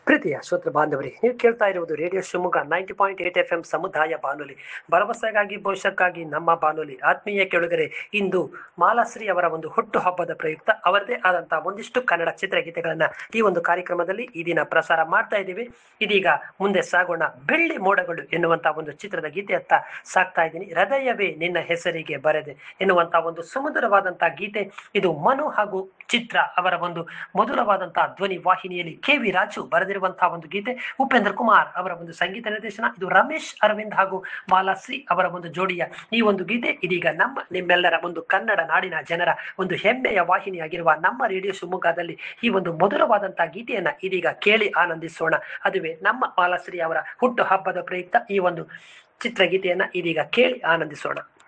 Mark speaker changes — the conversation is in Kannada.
Speaker 1: ಪ್ರೀತಿಯ ಶ್ರೋತೃ ಬಾಂಧವರಿ ನೀವು ಕೇಳ್ತಾ ಇರುವುದು radio Shivamogga ninety point eight F M ಸಮುದಾಯ ಬಾನುಲಿ ಭರವಸೆಗಾಗಿ ಭವಿಷ್ಯಕ್ಕಾಗಿ ನಮ್ಮ ಬಾನುಲಿ ಆತ್ಮೀಯ ಕೆಳಗರೆ ಇಂದು ಮಾಲಾಶ್ರೀ ಅವರ ಒಂದು ಹುಟ್ಟು ಹಬ್ಬದ ಪ್ರಯುಕ್ತ ಅವರದೇ ಆದಂತಹ ಒಂದಿಷ್ಟು ಕನ್ನಡ ಚಿತ್ರಗೀತೆಗಳನ್ನ ಈ ಒಂದು ಕಾರ್ಯಕ್ರಮದಲ್ಲಿ ಈ ದಿನ ಪ್ರಸಾರ ಮಾಡ್ತಾ ಇದ್ದೀವಿ ಇದೀಗ ಮುಂದೆ ಸಾಗೋಣ ಬೆಳ್ಳಿ ಮೋಡಗಳು ಎನ್ನುವಂತಹ ಒಂದು ಚಿತ್ರದ ಗೀತೆಯತ್ತ ಸಾಕ್ತಾ ಇದ್ದೀನಿ ಹೃದಯವೇ ನಿನ್ನ ಹೆಸರಿಗೆ ಬರೆದೆ ಎನ್ನುವಂತಹ ಒಂದು ಸುಮಧುರವಾದಂತಹ ಗೀತೆ ಇದು ಮನು ಹಾಗೂ ಚಿತ್ರ ಅವರ ಒಂದು ಮಧುರವಾದಂತಹ ಧ್ವನಿ ವಾಹಿನಿಯಲ್ಲಿ ಕೆ ವಿ ರಾಜು ಬರೆದಿರುವಂತಹ ಒಂದು ಗೀತೆ ಉಪೇಂದ್ರ ಕುಮಾರ್ ಅವರ ಒಂದು ಸಂಗೀತ ನಿರ್ದೇಶನ ಇದು ರಮೇಶ್ ಅರವಿಂದ್ ಹಾಗೂ ಮಾಲಾಶ್ರೀ ಅವರ ಒಂದು ಜೋಡಿಯ ಈ ಒಂದು ಗೀತೆ ಇದೀಗ ನಮ್ಮ ನಿಮ್ಮೆಲ್ಲರ ಒಂದು ಕನ್ನಡ ನಾಡಿನ ಜನರ ಒಂದು ಹೆಮ್ಮೆಯ ವಾಹಿನಿಯಾಗಿರುವ ನಮ್ಮ ರೇಡಿಯೋ ಶಿವಮೊಗ್ಗದಲ್ಲಿ ಈ ಒಂದು ಮಧುರವಾದಂತಹ ಗೀತೆಯನ್ನ ಇದೀಗ ಕೇಳಿ ಆನಂದಿಸೋಣ ಅದುವೇ ನಮ್ಮ ಮಾಲಾಶ್ರೀ ಅವರ ಹುಟ್ಟು ಹಬ್ಬದ ಪ್ರಯುಕ್ತ ಈ ಒಂದು ಚಿತ್ರಗೀತೆಯನ್ನ ಇದೀಗ ಕೇಳಿ ಆನಂದಿಸೋಣ